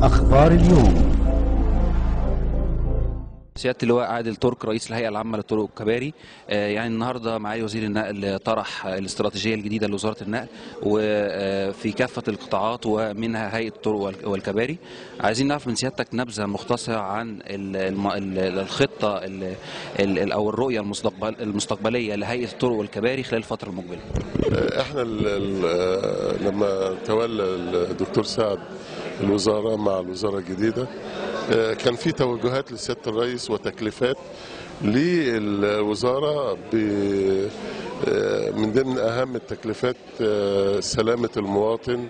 أخبار اليوم سياده اللواء عادل ترك رئيس الهيئه العامه للطرق والكباري آه، يعني النهارده معالي وزير النقل طرح الاستراتيجيه الجديده لوزاره النقل وفي كافه القطاعات ومنها هيئه الطرق والك- والكباري عايزين نعرف من سيادتك نبذه مختصره عن ال- الم- ال- الخطه ال- ال- او الرؤيه المستقبل المستقبليه لهيئه الطرق والكباري خلال الفتره المقبله احنا ال ال لما تولى الدكتور سعد الوزاره مع الوزاره الجديده اه، كان في توجهات لسياده الرئيس وتكليفات للوزاره ب- اه، من ضمن اهم التكليفات اه، سلامه المواطن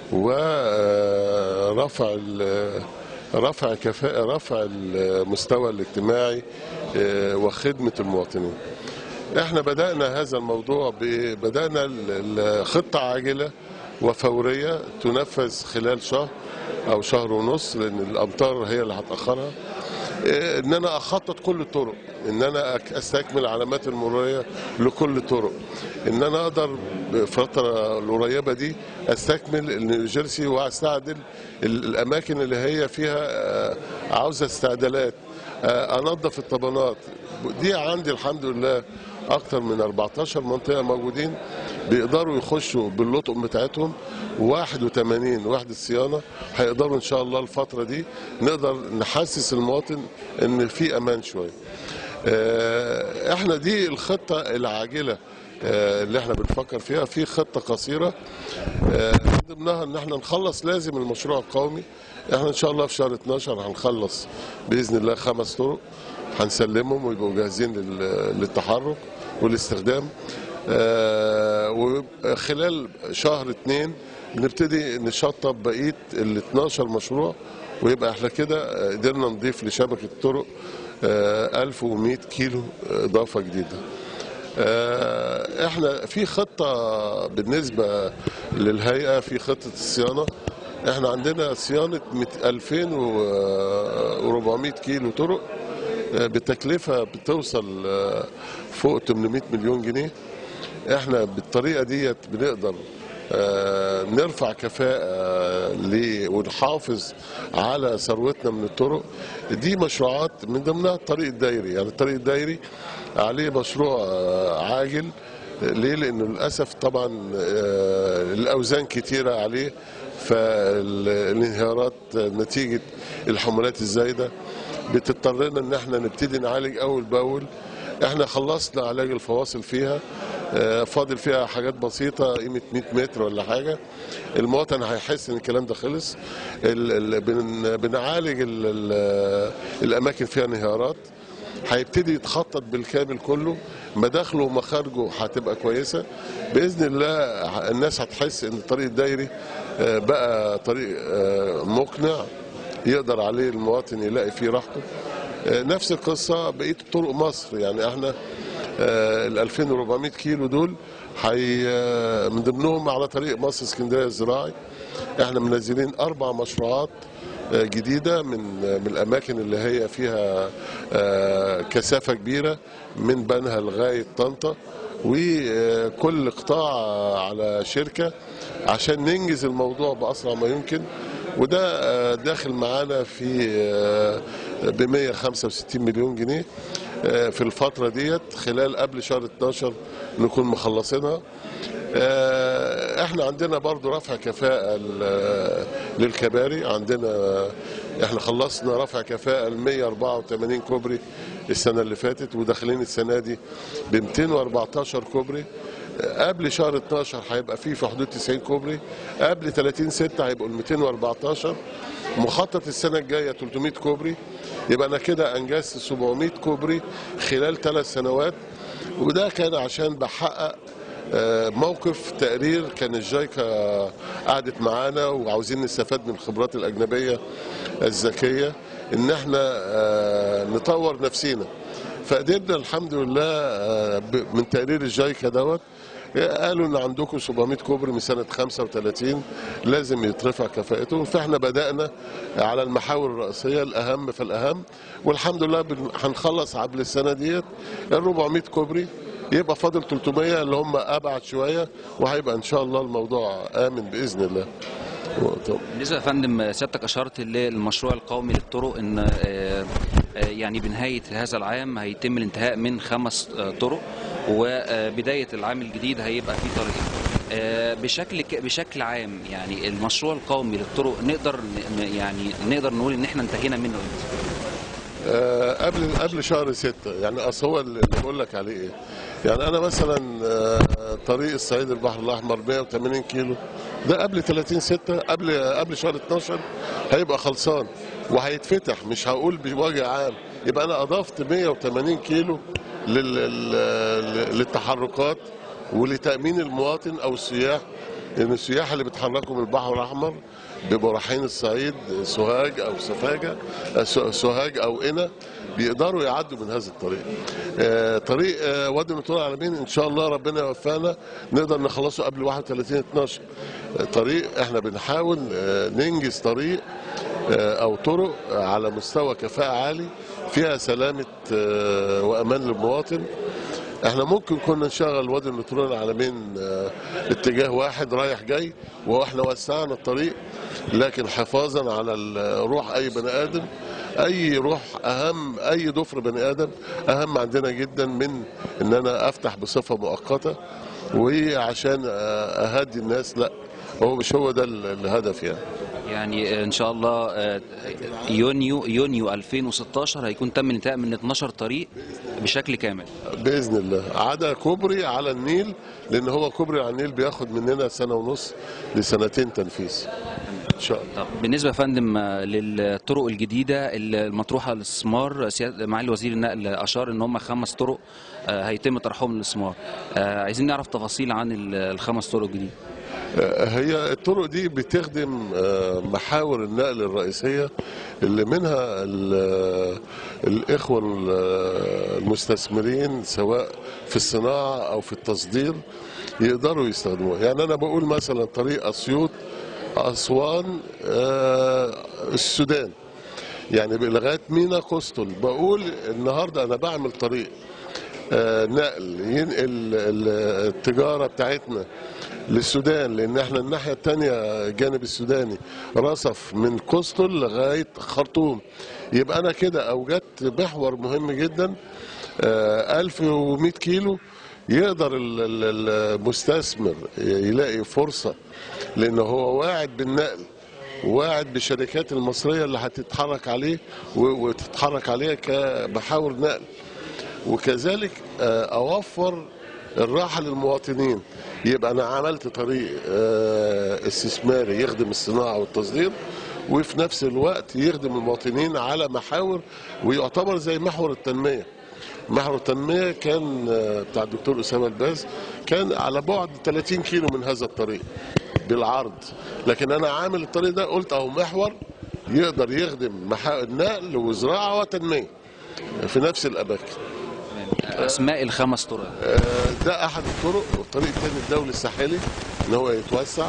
ورفع رفع كفاءه رفع المستوى الاجتماعي اه، وخدمه المواطنين احنا بدأنا هذا الموضوع ب- بدأنا ال- الخطة عاجلة وفورية تنفذ خلال شهر أو شهر ونص لأن الأمطار هي اللي هتأخرها إيه، ان انا اخطط كل الطرق ان انا أك- استكمل العلامات المروريه لكل الطرق ان انا اقدر بالفتره القريبه دي استكمل النيوجيرسي واستعدل ال- الاماكن اللي هي فيها آه، عاوزه استعدالات آه، انظف الطبانات دي عندي الحمد لله اكتر من 14 منطقه موجودين بيقدروا يخشوا باللطم بتاعتهم 81 وحده صيانه هيقدروا ان شاء الله الفتره دي نقدر نحسس المواطن ان في امان شويه آه، احنا دي الخطه العاجله آه، اللي احنا بنفكر فيها في خطه قصيره آه، من ضمنها ان احنا نخلص لازم المشروع القومي احنا ان شاء الله في شهر 12 هنخلص باذن الله خمس طرق هنسلمهم ويبقوا جاهزين لل- للتحرك والاستخدام آه، وخلال شهر اتنين نبتدي نشطب بقيه ال 12 مشروع ويبقى احنا كده قدرنا نضيف لشبكه الطرق آه، 1100 كيلو اضافه جديده. آه، احنا في خطه بالنسبه للهيئه في خطه الصيانه احنا عندنا صيانه 2400 كيلو طرق آه، بتكلفه بتوصل آه، فوق 800 مليون جنيه احنا بالطريقه ديت بنقدر آه، نرفع كفاءة ل- ونحافظ على ثروتنا من الطرق دي مشروعات من ضمنها الطريق الدايري يعني الطريق الدايري عليه مشروع آه، عاجل ليه لانه للاسف طبعا آه، الاوزان كتيره عليه فالانهيارات نتيجه الحملات الزايده بتضطرنا ان احنا نبتدي نعالج اول باول احنا خلصنا علاج الفواصل فيها آه، فاضل فيها حاجات بسيطه قيمه 100 متر ولا حاجه المواطن هيحس ان الكلام ده خلص ال- ال- بن- بنعالج ال- ال- الاماكن فيها انهيارات هيبتدي يتخطط بالكامل كله مداخله ومخارجه هتبقى كويسه باذن الله الناس هتحس ان الطريق الدايري آه، بقى طريق آه، مقنع يقدر عليه المواطن يلاقي فيه راحته آه، نفس القصه بقيه طرق مصر يعني احنا ال 2400 كيلو دول حي آه، من ضمنهم على طريق مصر اسكندريه الزراعي احنا منزلين اربع مشروعات آه، جديده من من الاماكن اللي هي فيها آه، كثافه كبيره من بنها لغايه طنطا وكل قطاع على شركه عشان ننجز الموضوع باسرع ما يمكن وده آه، داخل معانا في ب 165 مليون جنيه آه، في الفترة ديت خلال قبل شهر 12 نكون مخلصينها آه، احنا عندنا برضو رفع كفاءة ل- للكباري عندنا احنا خلصنا رفع كفاءة ل 184 كوبري السنة اللي فاتت وداخلين السنة دي ب 214 كوبري قبل شهر 12 هيبقى فيه في حدود 90 كوبري قبل 30 6 هيبقوا ال 214 مخطط السنة الجاية 300 كوبري يبقى أنا كده أنجزت 700 كوبري خلال ثلاث سنوات وده كان عشان بحقق آه، موقف تقرير كان الجايكا قعدت معانا وعاوزين نستفاد من الخبرات الأجنبية الذكية إن احنا آه، نطور نفسينا فقدرنا الحمد لله آه، ب- من تقرير الجايكا دوت قالوا ان عندكم 700 كوبري من سنه 35 لازم يترفع كفاءتهم فاحنا بدانا على المحاور الرئيسيه الاهم فالاهم والحمد لله بن- هنخلص قبل السنه ديت ال 400 كوبري يبقى فاضل 300 اللي هم ابعد شويه وهيبقى ان شاء الله الموضوع امن باذن الله طب بالنسبه يا فندم سيادتك اشرت للمشروع القومي للطرق ان آه، آه، يعني بنهايه هذا العام هيتم الانتهاء من خمس آه، طرق وبدايه العام الجديد هيبقى في طريقين آه، بشكل ك- بشكل عام يعني المشروع القومي للطرق نقدر ن- يعني نقدر نقول ان احنا انتهينا منه امتى؟ آه، قبل قبل شهر ستة يعني اصل هو اللي بقول لك عليه ايه يعني انا مثلا آه، طريق الصعيد البحر الاحمر 180 كيلو ده قبل 30 6 قبل قبل شهر 12 هيبقى خلصان وهيتفتح مش هقول بوجه عام يبقى انا اضفت 180 كيلو لل- لل- للتحركات ولتامين المواطن او السياح ان السياح اللي بيتحركوا من البحر الاحمر بيبقوا رايحين الصعيد سوهاج او سفاجه آه، سو- سوهاج او قنا بيقدروا يعدوا من هذا الطريق. آه، طريق آه، وادي النطور العالمين ان شاء الله ربنا يوفقنا نقدر نخلصه قبل 31 12 آه، طريق احنا بنحاول آه، ننجز طريق آه، او طرق على مستوى كفاءه عالي فيها سلامه آه، وامان للمواطن احنا ممكن كنا نشغل وادي النطرون العالمين اه، اتجاه واحد رايح جاي واحنا وسعنا الطريق لكن حفاظا على ال- روح اي بني ادم اي روح اهم اي ضفر بني ادم اهم عندنا جدا من ان انا افتح بصفه مؤقته وعشان اه، اهدي الناس لا هو مش هو ده ال- الهدف يعني يعني ان شاء الله آه، يونيو يونيو 2016 هيكون تم الانتهاء من 12 طريق بشكل كامل باذن الله عدا كوبري على النيل لان هو كوبري على النيل بياخد مننا سنه ونص لسنتين تنفيذ ان شاء الله طب بالنسبه يا فندم آه، للطرق الجديده المطروحه للاستثمار سيادة- معالي وزير النقل اشار ان هم خمس طرق آه، هيتم طرحهم للاستثمار آه، عايزين نعرف تفاصيل عن ال- الخمس طرق الجديده هي الطرق دي بتخدم آه، محاور النقل الرئيسية اللي منها ال- الإخوة ال- المستثمرين سواء في الصناعة أو في التصدير يقدروا يستخدموها يعني أنا بقول مثلا طريق أسيوط أسوان آه، السودان يعني لغاية مينا قسطل بقول النهاردة أنا بعمل طريق آه، نقل ينقل ال- التجارة بتاعتنا للسودان لان احنا الناحيه الثانيه الجانب السوداني رصف من قسطل لغايه خرطوم يبقى انا كده اوجدت محور مهم جدا آه، 1100 كيلو يقدر ال- ال- المستثمر يلاقي فرصه لان هو واعد بالنقل واعد بالشركات المصريه اللي هتتحرك عليه و- وتتحرك عليها كمحاور نقل وكذلك آه، اوفر الراحه للمواطنين يبقى انا عملت طريق آه، استثماري يخدم الصناعه والتصدير وفي نفس الوقت يخدم المواطنين على محاور ويعتبر زي محور التنميه محور التنميه كان آه، بتاع الدكتور اسامه الباز كان على بعد 30 كيلو من هذا الطريق بالعرض لكن انا عامل الطريق ده قلت اهو محور يقدر يخدم محا- نقل وزراعه وتنميه في نفس الاماكن اسماء الخمس طرق آه، ده احد الطرق والطريق الثاني الدولي الساحلي ان هو يتوسع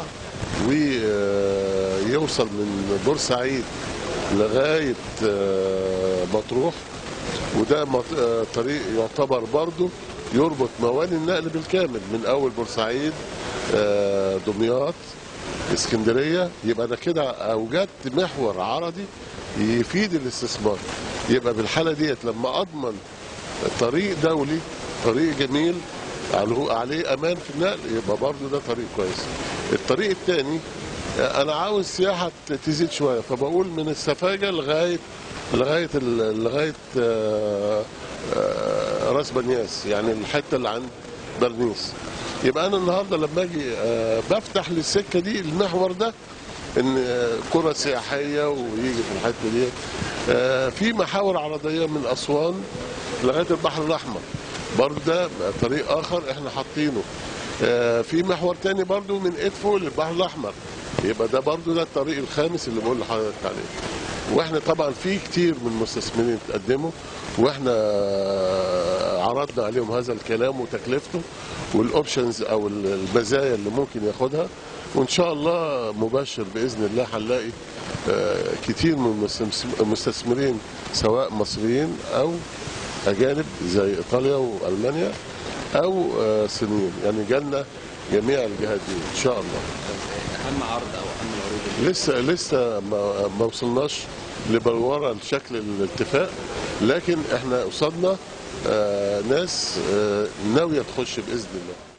ويوصل من بورسعيد لغايه آه، مطروح وده مط- آه، طريق يعتبر برضه يربط مواني النقل بالكامل من اول بورسعيد آه، دمياط اسكندريه يبقى انا كده اوجدت محور عرضي يفيد الاستثمار يبقى بالحاله ديت لما اضمن طريق دولي طريق جميل عليه- عليه امان في النقل يبقى برضه ده طريق كويس الطريق الثاني انا عاوز سياحه تزيد شويه فبقول من السفاجه لغايه لغايه ال- لغايه آه، آه، راس بنياس يعني الحته اللي عند برنيس يبقى انا النهارده لما اجي آه، بفتح للسكه دي المحور ده ان آه، قرى سياحيه ويجي في الحته دي آه، في محاور عرضيه من اسوان لغايه البحر الاحمر برضه ده طريق اخر احنا حاطينه آه، في محور تاني برضه من ادفو للبحر الاحمر يبقى ده برضه ده الطريق الخامس اللي بقول لحضرتك عليه واحنا طبعا في كتير من المستثمرين تقدموا واحنا عرضنا عليهم هذا الكلام وتكلفته والاوبشنز او المزايا اللي ممكن ياخدها وان شاء الله مبشر باذن الله هنلاقي آه، كتير من المستمس- المستثمرين سواء مصريين او اجانب زي ايطاليا والمانيا او آه، صينيين يعني جالنا جميع الجهات دي ان شاء الله اهم عرض او اهم العروض اللي لسه لسه ما, ما وصلناش لبلوره لشكل الاتفاق لكن احنا قصادنا آه، ناس آه، ناويه تخش باذن الله